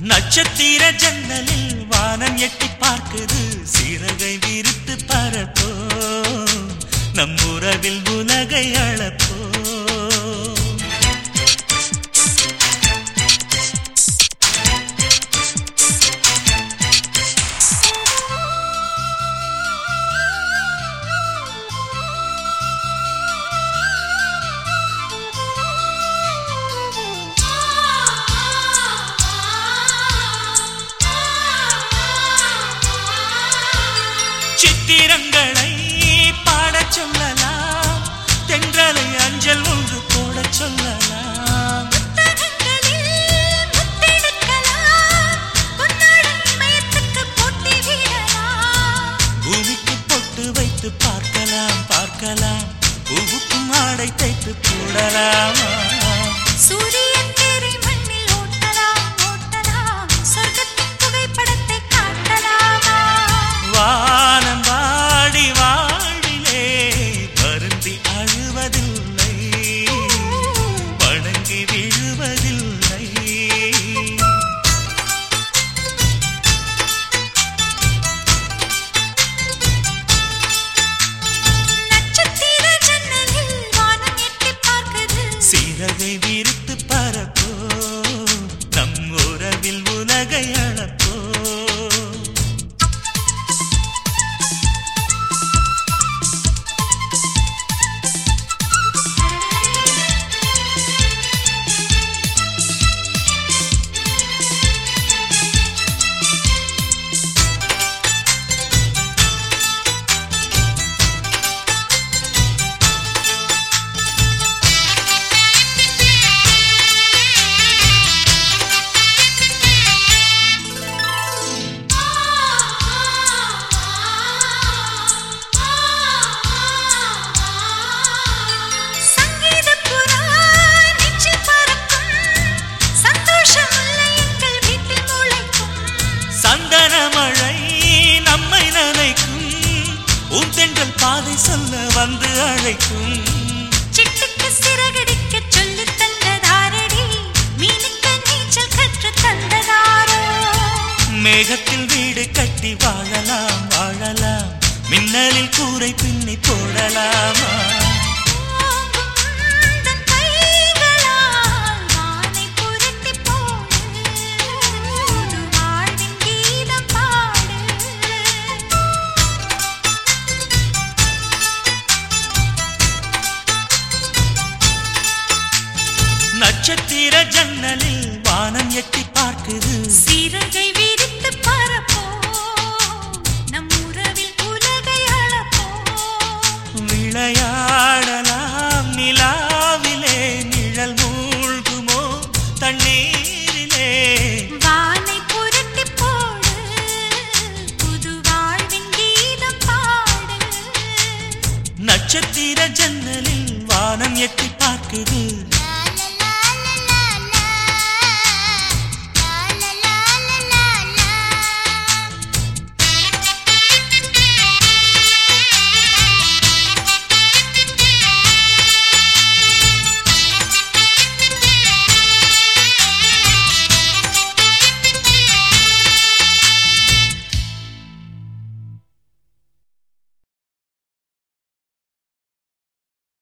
நட்சத்திர ஜன்னலில் வானம் எட்டி பார்க்குது சிறகை விரித்து பரப்போ நம் உறவில் உலகை அளப்போ சித்திரங்களை பாடச் சொல்லலாம் தென்றலை அஞ்சல் ஒன்று போடச் சொல்லலாம் புத்தகங்களில் முத்தெடுக்கலாம் பொன்னாடை இமயத்துக்கு போட்டி விடலாம் பூமிக்கு பொட்டு வைத்து பார்க்கலாம் பார்க்கலாம் பூவுக்கும் ஆடை தைத்து போடலாமா சூரியன் தேரை மண்ணில் ஓட்டலாம் ஓட்டலாம் சொர்க்கத்தின் புகைப்படத்தை காட்டலாமா வானம் வாடி வாழிலே வருந்தி அழுவதில்லை வணங்கி விழுவதில்லை நட்சத்திர ஜன்னலில் வானம் எட்டிப் பார்க்குது சிறகை விரித்து பரப்போ நம் உறவில் உலகை அளப்போ சங்கீதப் புறா நெஞ்சில் பறக்கும் சந்தோஷம் முல்லை எங்கள் வீட்டில் முளைக்கும் சந்தன மழை நம்மை நனைக்கும் உன் தென்றல் பாதை சொல்ல வந்து அழைக்கும் சிட்டுக்கு சிறகடிக்க சொல்லித் தந்ததாரடி மீனுக்கு நீச்சல் கற்றுத் தந்ததாரோ மேகத்தில் வீடு கட்டி வாழலாம் வாழலாம் மின்னலில் கூரை பின்னி போடலாமா ஓங்கும் உந்தன் கைகளால் வானை புரட்டிப் போடு. புது வாழ்வின் கீதம் பாடு நட்சத்திர ஜன்னலில் வானம் எட்டி பார்க்குது சிறகை